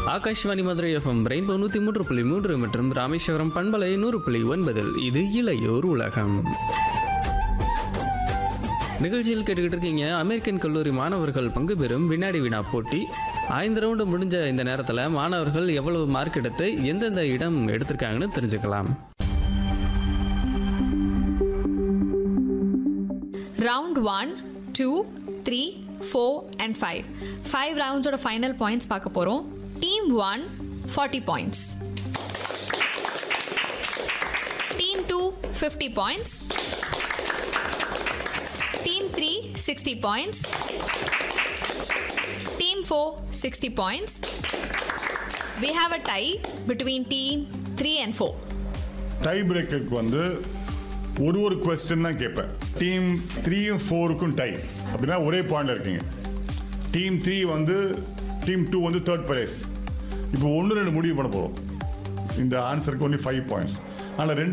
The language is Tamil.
ஆகாஷ்வாணி மதுரை எஃப்எம் ரெயின்போ நூற்றி மூன்று புள்ளி மூன்று மற்றும் ராமேஸ்வரம் பண்பலை நூறு புள்ளி ஒன்பதில் இது இளையோர் உலகம் நிகழ்ச்சியில் கேட்டுக்கிட்டு இருக்கீங்க அமெரிக்கன் கல்லூரி மாணவர்கள் பங்கு பெறும் வினாடி வினா போட்டி ஐந்து ரவுண்டு முடிஞ்ச இந்த நேரத்தில் மாணவர்கள் எவ்வளவு மார்க் எடுத்து எந்தெந்த இடம் எடுத்திருக்காங்கன்னு தெரிஞ்சுக்கலாம் round one two three four and five five ரவுண்ட்ஸோட ஃபைனல் பாயிண்ட்ஸ் பார்க்க போகிறோம் team one forty points team two fifty points team three sixty points team four sixty points we have a tie between team 3 and 4 tie பிரேக்கருக்கு வந்து ஒரு ஒரு கொஸ்டின் தான் கேட்பேன் டீம் த்ரீயும் ஃபோருக்கும் டை அப்படின்னா ஒரே பாயிண்ட்ல இருக்கீங்க டீம் த்ரீ வந்து டீம் டூ வந்து தேர்ட் பிளேஸ் இப்போ ஒன்று ரெண்டு முடிவு பண்ண போகிறோம் இந்த ஆன்சருக்கு ஒன்லி ஃபைவ் பாயிண்ட்ஸ் ஆனால் ரெண்டு